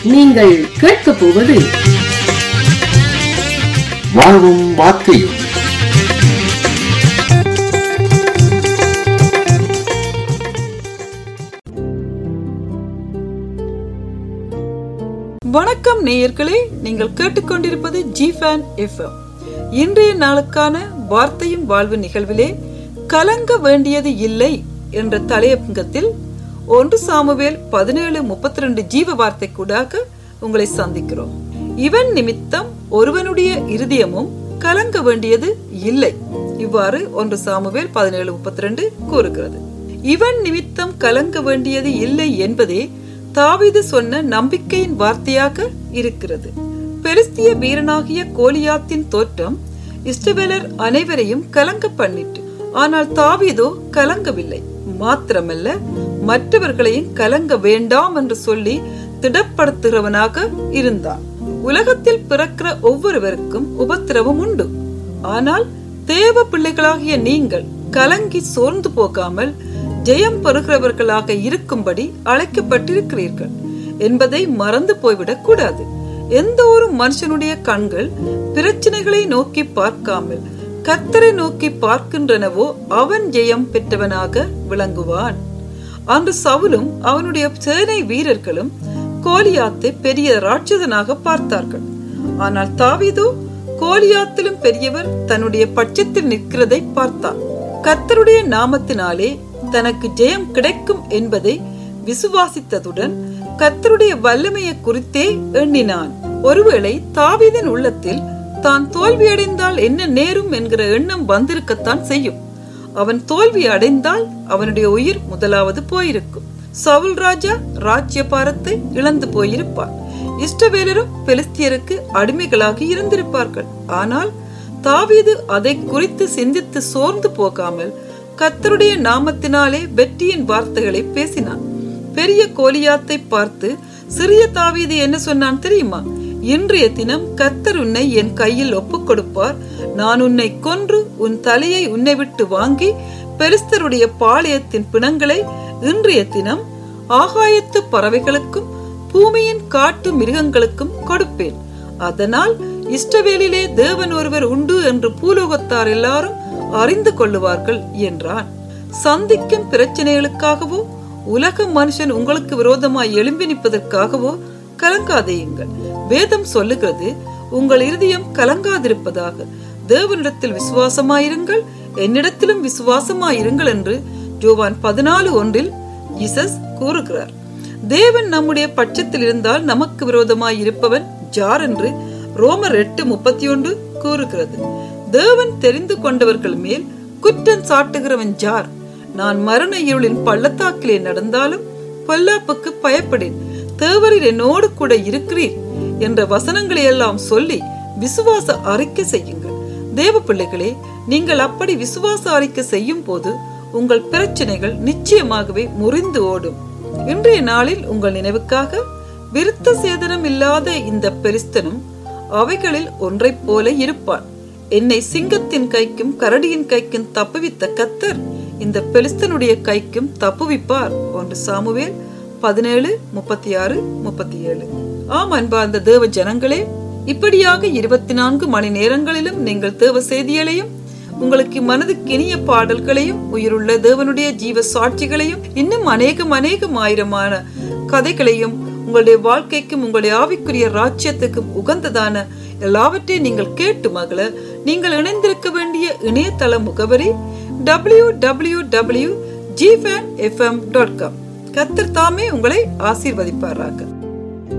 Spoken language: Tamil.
நீங்கள் கேட்கப் போவது வாழ்வும் வார்த்தையும் வணக்கம் நேயர்களே நீங்கள் கேட்டுக்கொண்டிருப்பது ஜி ஃபேன் எஃப்எம் இன்றைய நாளுக்கான வார்த்தையும் வாழ்வு நிகழ்விலே கலங்க வேண்டியது இல்லை என்ற தலையங்கத்தில் ஒன்று சாமுவேல் பதினேழு முப்பத்தி ரெண்டு ஜீவ வார்த்தை கூடாக உங்களை சந்திக்கிறோம் இவன் நிமித்தம் ஒருவனுடைய இருதயமும் கலங்க வேண்டியது இல்லை இவ்வாறு ஒன்று சாமுவேல் பதினேழு முப்பத்தி ரெண்டு கூறுகிறது இவன் நிமித்தம் கலங்க வேண்டியது இல்லை என்பதே தாவீது சொன்ன நம்பிக்கையின் வார்த்தையாக இருக்கிறது பெலிஸ்திய வீரனாகிய கோலியாத்தின் தோற்றம் இஸ்டபெலர் அனைவரையும் கலங்க பண்ணிட்டு ஆனால் தாவீதோ கலங்கவில்லை மாத்திரமல்ல மற்றவர்களையும் கலங்க வேண்டாம் என்று சொல்லி திடப்படுத்துகிறவனாக இருந்தான் உலகத்தில் பிறக்கிற ஒவ்வொருவருக்கும் உபத்திரவம் உண்டு ஆனால் தேவ பிள்ளைகளாகிய நீங்கள் கலங்கி சோர்ந்து போகாமல் ஜெயம் பெறுகிறவர்களாக இருக்கும்படி அழைக்கப்பட்டிருக்கிறீர்கள் என்பதை மறந்து போய்விடக் கூடாது எந்த ஒரு மனுஷனுடைய கண்கள் பிரச்சனைகளை நோக்கி பார்க்காமல் கத்தரை நோக்கி பார்க்கின்றனவோ அவன் ஜெயம் பெற்றவனாக விளங்குவான் அன்று சவுலும் அவனுடைய சேனை வீரர்களும் கோலியாத்தை பெரிய ராட்சதனாக பார்த்தார்கள் ஆனால் தாவீதோ கோலியாத்திலும் பெரியவர் தன்னுடைய பட்சத்தில் நிற்கிறதை பார்த்தான் கத்தருடைய நாமத்தினாலே தனக்கு ஜெயம் கிடைக்கும் என்பதை விசுவாசித்ததுடன் கத்தருடைய வல்லமையை குறித்தே எண்ணினான் ஒருவேளை தாவீதின் உள்ளத்தில் தான் தோல்வியடைந்தால் என்ன நேரும் என்கிற எண்ணம் வந்திருக்கத்தான் செய்யும் அவன் தோல்வி அடைந்தால் அவனுடைய உயிர் முதலாவது போயிருக்கும் சவுல் ராஜா ராஜ்ய பாரத்தை இழந்து போயிருப்பார் இஷ்டவேலரும் பெலிஸ்தியருக்கு அடிமைகளாகி இருந்திருப்பார்கள் ஆனால் தாவீது அதை குறித்து சிந்தித்து சோர்ந்து போகாமல் கத்தருடைய நாமத்தினாலே வெற்றியின் வார்த்தைகளை பேசினான் பெரிய கோலியாத்தை பார்த்து சிறிய தாவீது என்ன சொன்னான் தெரியுமா இன்றைய தினம் கத்தர் உன்னை என் கையில் ஒப்புக் கொடுப்பார் நான் உன்னை கொன்று உன் தலையை உன்னை விட்டு வாங்கி பெலிஸ்தருடைய பாளையத்தின் பிணங்களை இன்றைய தினம் ஆகாயத்து பறவைகளுக்கும் பூமியின் காட்டு மிருகங்களுக்கும் கொடுப்பேன் அதனால் இஷ்டவேலிலே தேவன் ஒருவர் உண்டு என்று பூலோகத்தார் எல்லாரும் அறிந்து கொள்ளுவார்கள் என்றான் சந்திக்கும் பிரச்சனைகளுக்காகவோ உலக மனுஷன் உங்களுக்கு விரோதமாய் எழும்பி நிற்பதற்காகவோ கலங்காதேயுங்கள் வேதம் சொல்லுகிறது உங்கள் இருதயம் கலங்காதிருப்பதாக தேவனிடத்தில் விசுவாசமாயிருங்கள் என்னிடத்திலும் விசுவாசமாயிருங்கள் என்று ஜோவான் பதினாலு ஒன்றில் ஜீசஸ் கூறுகிறார் தேவன் நம்முடைய பட்சத்தில் இருந்தால் நமக்கு விரோதமாய் இருப்பவன் ஜார் என்று ரோமர் எட்டு முப்பத்தி ஒன்று கூறுகிறது தேவன் தெரிந்து கொண்டவர்கள் மேல் குற்றம் சாட்டுகிறவன் ஜார் நான் மரண இருளின் பள்ளத்தாக்கிலே நடந்தாலும் பொல்லாப்புக்கு பயப்படேன் தேவரில் என்னோடு கூட இருக்கிறீர் என்ற வசனங்களை எல்லாம் சொல்லி விசுவாச அறிக்கை செய்யுங்கள் தேவ பிள்ளைகளே நீங்கள் அப்படி விசுவாச அறிக்கை செய்யும் போது உங்கள் பிரச்சனைகள் நிச்சயமாகவே முறிந்து ஓடும் இன்றைய நாளில் உங்கள் நினைவுக்காக விருத்த சேதனம் இல்லாத இந்த பெரிஸ்தனும் அவைகளில் ஒன்றைப் போல இருப்பான் என்னை சிங்கத்தின் கைக்கும் கரடியின் கைக்கும் தப்புவித்த கத்தர் இந்த பெலிஸ்தனுடைய கைக்கும் தப்புவிப்பார் ஒன்று சாமுவேல் பதினேழு முப்பத்தி ஆறு முப்பத்தி ஏழு ஆம் அன்பார்ந்த தேவ ஜனங்களே இப்படியாக இருபத்தி நான்கு மணி நேரங்களிலும் நீங்கள் தேவ செய்திகளையும் உங்களுக்கு மனதுக்கு இனிய பாடல்களையும் உயிருள்ள தேவனுடைய ஜீவ சாட்சிகளையும் இன்னும் அநேகம் அநேகம் ஆயிரமான கதைகளையும் உங்களுடைய வாழ்க்கைக்கும் உங்களுடைய ஆவிக்குரிய ராஜ்யத்துக்கும் உகந்ததான எல்லாவற்றையும் நீங்கள் கேட்டு மகள நீங்கள் இணைந்திருக்க வேண்டிய இணையதள முகவரி டபிள்யூ டபிள்யூ டபிள்யூ ஜிஃபேன் எஃப்எம் டாட் காம் கத்தர் தாமே உங்களை ஆசீர்வதிப்பாராக